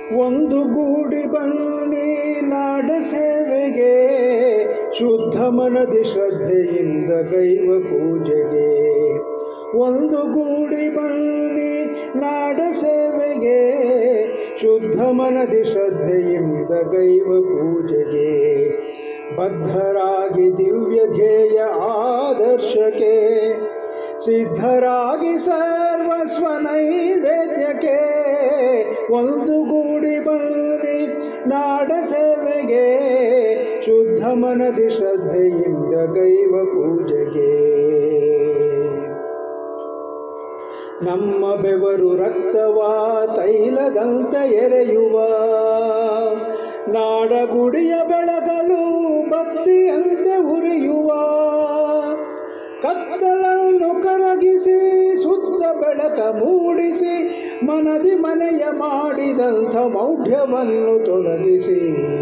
ಒಂದು ಗೂಡಿ ಬನ್ನಿ ನಾಡ ಸೇವೆಗೆ ಶುದ್ಧ ಮನದಿ ಶ್ರದ್ಧೆಯಿಂದ ಗೈವ ಪೂಜೆಗೆ ಒಂದು ಗೂಡಿ ಬನ್ನಿ ನಾಡ ಸೇವೆಗೆ ಶುದ್ಧ ಮನದಿ ಶ್ರದ್ಧೆಯಿಂದ ಗೈವ ಪೂಜೆಗೆ ಬದ್ಧರಾಗಿ ದಿವ್ಯ ಧ್ಯೇಯ ಆದರ್ಶಕ್ಕೆ ಸಿದ್ಧರಾಗಿ ಸರ್ವಸ್ವ ನೈವೇದ್ಯಕ್ಕೆ ಒಂದು ಗೂಡಿ ಬನ್ನಿ ನಾಡ ಸೇವೆಗೆ ಶುದ್ಧ ಮನದಿ ಶ್ರದ್ಧೆಯಿಂದ ಗೈವ ಪೂಜೆಗೆ ನಮ್ಮ ಬೆವರು ರಕ್ತವ ತೈಲದಂತ ಎರೆಯುವ ನಾಡಗುಡಿಯ ಬೆಳಗಲು ಬತ್ತಿಯಂತೆ ಉರಿಯುವ ಕತ್ತಲನ್ನು ಕರಗಿಸಿ ಸುತ್ತ ಬೆಳಕ ಮೂಡಿಸಿ ಮನದಿ ಮನೆಯ ಮಾಡಿದಂಥ ಮೌಢ್ಯವನ್ನು ತೊಲಗಿಸಿ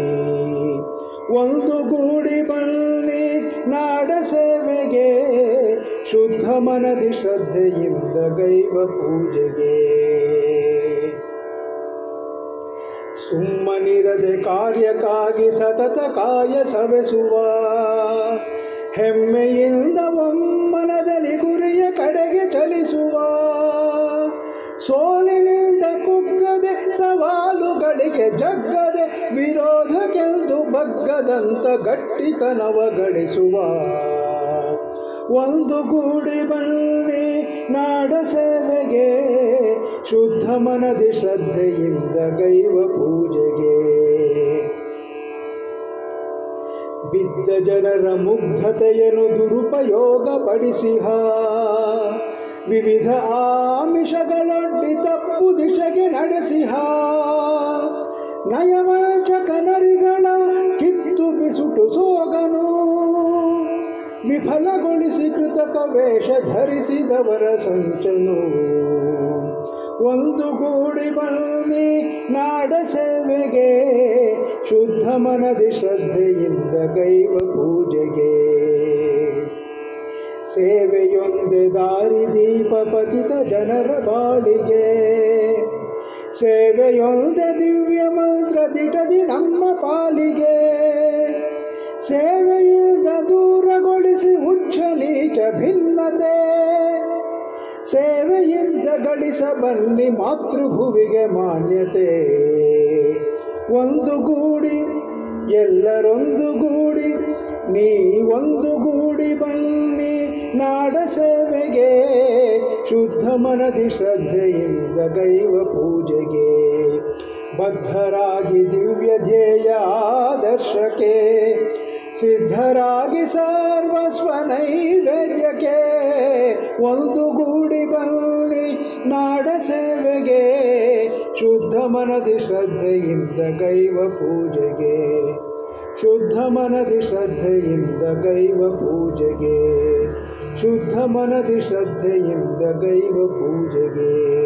ಒಂದು ಗೂಡಿ ಬನ್ನಿ ನಾಡ ಸೇವೆಗೆ ಶುದ್ಧ ಮನದಿ ಶ್ರದ್ಧೆಯಿಂದ ಗೈವ ಪೂಜೆಗೆ ಸುಮ್ಮನಿರದೆ ಕಾರ್ಯಕ್ಕಾಗಿ ಸತತ ಕಾಯ ಸವೆಸುವ ಹೆಮ್ಮೆಯಿಂದ ಒಮ್ಮನದಲ್ಲಿ ಗುರಿಯ ಕಡೆಗೆ ಚಲಿಸುವ ಸೋಲಿನಿಂದ ಕುಗ್ಗದೆ ಸವಾಲುಗಳಿಗೆ ಜಗ್ಗದೆ ವಿರೋಧಕ್ಕೆಂದು ಬಗ್ಗದಂತ ಗಟ್ಟಿತನವ ಗಳಿಸುವ ಒಂದು ಗೂಡಿ ಬನ್ನಿ ನಾಡ ಸೇವೆಗೆ ಶುದ್ಧ ಮನದಿ ಶ್ರದ್ಧೆಯಿಂದ ಗೈವ ಪೂಜೆಗೆ ಬಿದ್ದ ಜನರ ಮುಗ್ಧತೆಯನ್ನು ದುರುಪಯೋಗ ಪಡಿಸಿಹ ವಿವಿಧ ಆಮಿಷಗಳೊಡ್ಡಿ ತಪ್ಪು ದಿಶೆಗೆ ನಡೆಸಿಹ ನಯವಂಚಕ ನರಿಗಳ ಕಿತ್ತು ಬಿಸುಟು ಸೋಗನು ವಿಫಲಗೊಳಿಸಿ ಕೃತಕ ವೇಷ ಧರಿಸಿದವರ ಸಂಚನು ಒಂದು ಗೂಡಿ ಬನ್ನಿ ನಾಡ ಸೇವೆಗೆ ಶುದ್ಧ ಮನದಿ ಶ್ರದ್ಧೆಯಿಂದ ಗೈವ ಪೂಜೆಗೆ ಸೇವೆಯೊಂದೆ ದಾರಿ ದೀಪ ಪತಿತ ಜನರ ಬಾಳಿಗೆ ಸೇವೆಯೊಂದೆ ದಿವ್ಯ ಮಂತ್ರ ದಿಟದಿ ನಮ್ಮ ಪಾಲಿಗೆ ಸೇವೆಯಿಂದ ದೂರಗೊಳಿಸಿ ಉಚ್ಚ ನೀಚ ಭಿನ್ನತೆ ಸೇವೆಯಿಂದ ಗಳಿಸ ಬನ್ನಿ ಮಾತೃಭುವಿಗೆ ಮಾನ್ಯತೆ ಒಂದು ಗೂಡಿ ಎಲ್ಲರೊಂದು ಗೂಡಿ ನೀ ಒಂದು ಗೂಡಿ ಬನ್ನಿ ನಾಡ ಸೇವೆಗೆ ಶುದ್ಧ ಮನದಿ ಶ್ರದ್ಧೆಯಿಂದ ಗೈವ ಪೂಜೆಗೆ ಬದ್ಧರಾಗಿ ದಿವ್ಯ ಧ್ಯೇಯ ಆದರ್ಶಕ್ಕೆ ಸಿದ್ಧರಾಗಿ ಸರ್ವಸ್ವ ನೈವೇದ್ಯಕ್ಕೆ ಒಂದು ಗೂಡಿ ಬನ್ನಿ ನಾಡ ಸೇವೆಗೆ ಶುದ್ಧ ಮನದಿ ಶ್ರದ್ಧೆಯಿಂದ ಗೈವ ಪೂಜೆಗೆ ಶುದ್ಧ ಮನದಿ ಶ್ರದ್ಧೆಯಿಂದ ಗೈವ ಪೂಜೆಗೆ ಶುದ್ಧ ಮನದಿ ಶ್ರದ್ಧೆಯಿಂದ ಗೈವ ಪೂಜೆಗೆ